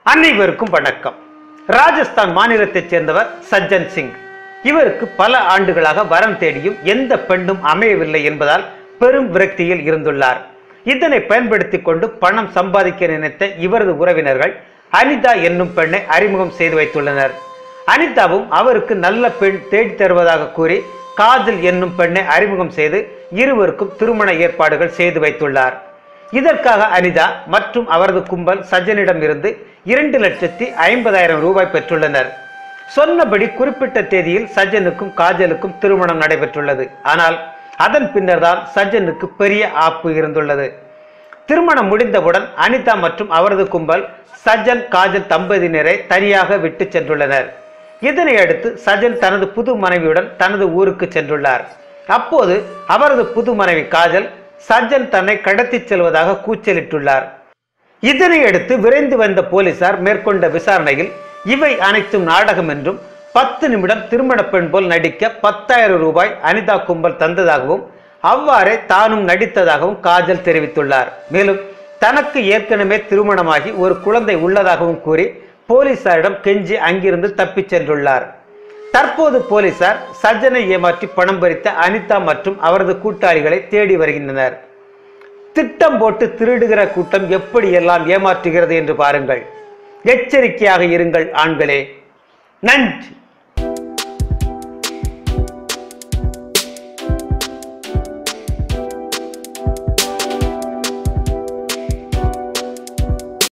அனைவருக்கும் வணக்கம் ராஜஸ்தான் மாநிலத்தைச் சேர்ந்தவர் சஜ்ஜன் சிங் இவருக்கு பல ஆண்டுகளாக வரம் தேடியும் எந்த பெண்ணும் அமையவில்லை என்பதால் பெரும் விரக்தியில் இருந்துள்ளார் இதனை பயன்படுத்திக் கொண்டு பணம் சம்பாதிக்க நினைத்த இவரது உறவினர்கள் அனிதா என்னும் பெண்ணை அறிமுகம் செய்து வைத்துள்ளனர் அனிதாவும் அவருக்கு நல்ல பெண் தேடி தருவதாக கூறி காஜல் என்னும் பெண்ணை அறிமுகம் செய்து இருவருக்கும் திருமண ஏற்பாடுகள் செய்து வைத்துள்ளார் இதற்காக அனிதா மற்றும் அவரது கும்பல் சஜ்ஜனிடம் இருந்து இரண்டு லட்சத்தி ஐம்பதாயிரம் ரூபாய் பெற்றுள்ளனர் சொன்னபடி குறிப்பிட்ட தேதியில் சஜ்ஜனுக்கும் காஜலுக்கும் திருமணம் நடைபெற்றுள்ளது ஆனால் அதன் பின்னர் தான் சஜ்ஜனுக்கு பெரிய ஆப்பு இருந்துள்ளது திருமணம் முடிந்தவுடன் அனிதா மற்றும் அவரது கும்பல் சஜ்ஜன் காஜல் தம்பதியினரை தனியாக விட்டு சென்றுள்ளனர் இதனை அடுத்து சஜன் தனது புது மனைவியுடன் தனது ஊருக்கு சென்றுள்ளார் அப்போது அவரது புது மனைவி காஜல் சஜ்ஜன் தன்னை கடத்திச் செல்வதாக கூச்சலிட்டுள்ளார் இதனை அடுத்து விரைந்து வந்த போலீசார் மேற்கொண்ட விசாரணையில் இவை அனைத்தும் நாடகம் என்றும் பத்து நிமிடம் திருமண பெண் போல் நடிக்க பத்தாயிரம் ரூபாய் அனிதா கும்பல் தந்ததாகவும் அவ்வாறே தானும் நடித்ததாகவும் காஜல் தெரிவித்துள்ளார் மேலும் தனக்கு ஏற்கனவே திருமணமாகி ஒரு குழந்தை உள்ளதாகவும் கூறி போலீசாரிடம் கெஞ்சி அங்கிருந்து தப்பிச் சென்றுள்ளார் தற்போது போலீசார் சஜ்ஜனை ஏமாற்றி பணம் பறித்த அனிதா மற்றும் அவரது கூட்டாளிகளை தேடி வருகின்றனர் திட்டம் போட்டு திருடுகிற கூட்டம் எப்படியெல்லாம் ஏமாற்றுகிறது என்று பாருங்கள் எச்சரிக்கையாக இருங்கள் ஆண்களே நன்றி